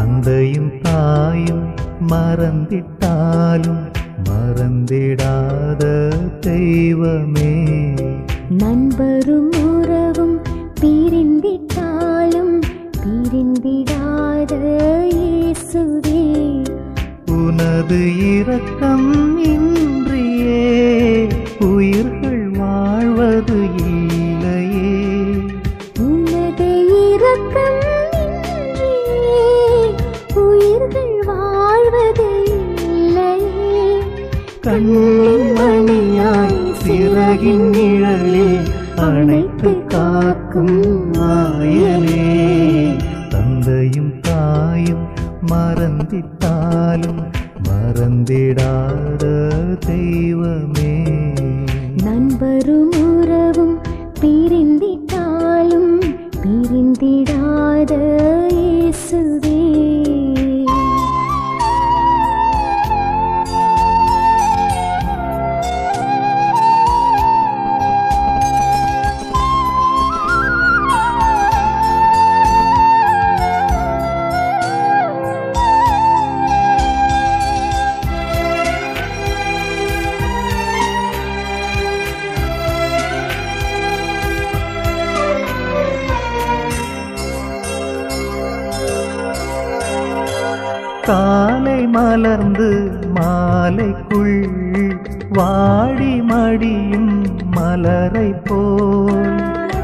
தந்தையும் தாயும் மறந்திட்டாலும் மறந்திடாத தெய்வமே நண்பரும் உறவும் பிரிந்திட்டாலும் பிரிந்திடாத இயேசுவே உனது இரக்கம் இன்றியே உயிர்கள் வாழ்வது இல்லையே உனது இரக்கம் இன்றியே உயிர்கள் வாழ்வது இல்லையே கண்ணின் மணியாய் சிறகின் நிழலில் அணைத்து காக்கும் மாயனே தந்தையும் தாயும் மறந்திட்டாலும் மறந்திடாத தெய்வமே நண்பரும் உறவும் பிரிந்திட்டாலும் பிரிந்திடாத இயேசுவே காலை மலர்ந்து மாலைக்குள் வாடி மடியும் மலரை போல்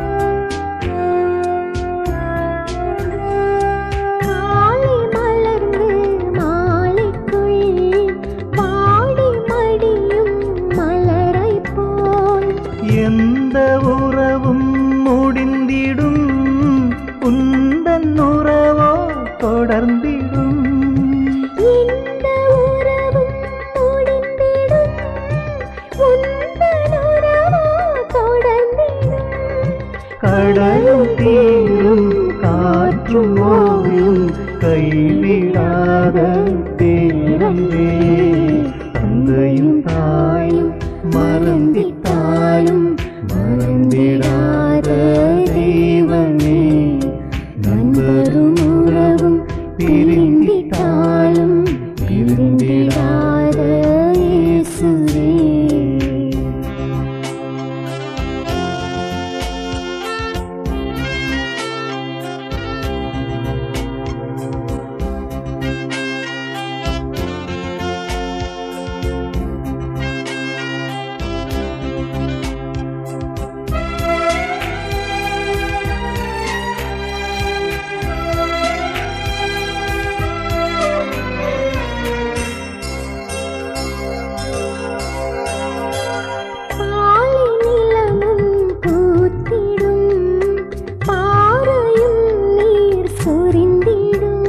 காலை மலர்ந்து மாலைக்குள் வாடி மடியும் மலரைப் போல் எந்த உறவும் முடிந்திடும் உந்தன் உறவோ தொடர்ந்திடும் இந்த உறவும் முடிந்திடும் உந்தன் உறவோ தொடர்ந்திடும் கடலும் தீரும் காற்றும் ஓயும் கைவிடாத தேரம்பே தந்தையும் தாயும் மறந்திட்டாலும் மறந்திடாத தெய்வமே நண்பரும் உறவும் பிரிந்திட்டாலும் பிரிந்திடாத இயேசுவே பாலை நிலமும் பூத்திடும் பாறையும் நீர் சொரிந்திடும்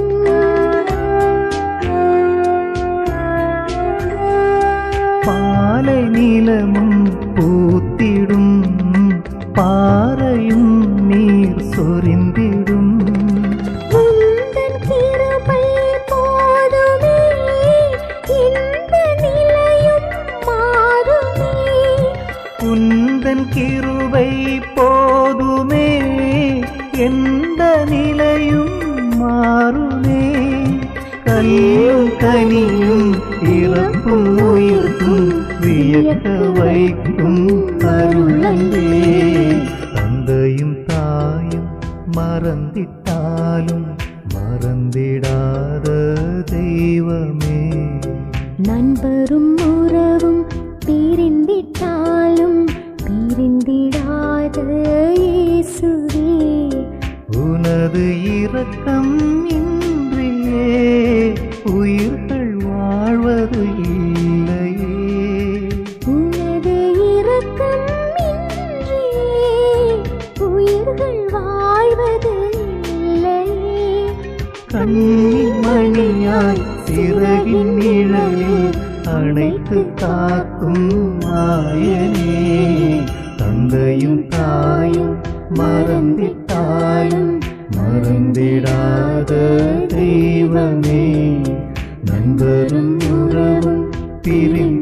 பாலை நீலமும் பூத்திடும் பாறையும் நீர் சொரிந்திடும் உந்தன் கிருபை போதுமே இந்த நிலையும் மாறுமே குந்தன் கிருபை போதுமே எந்த நிலையும் மாறுமே கல்லும் கனியும் இறப்பும் உயிர்க்கும் வியக்க வைக்கும் அருளந்தே தந்தையும் தாயும் மறந்திட்டாலும் மறந்திடாத தெய்வமே நண்பரும் உறவும் பிரிந்திட்டாலும் பிரிந்திடாத இயேசுவே உனது இரக்கம் இன்றியே உயிர்கள் வாழ்வது இல்லையே உனது இரக்கம் இன்றியே உயிர்கள் வாழ்வது இல்லையே கண்ணின் மணியாய் சிறகின் நிழலில் அணைத்து காக்கும் மாயனே தந்தையும் தாயும் மறந்திட்டாலும் மறந்திடாத தெய்வமே நண்பரும் உறவும் பிரிந்து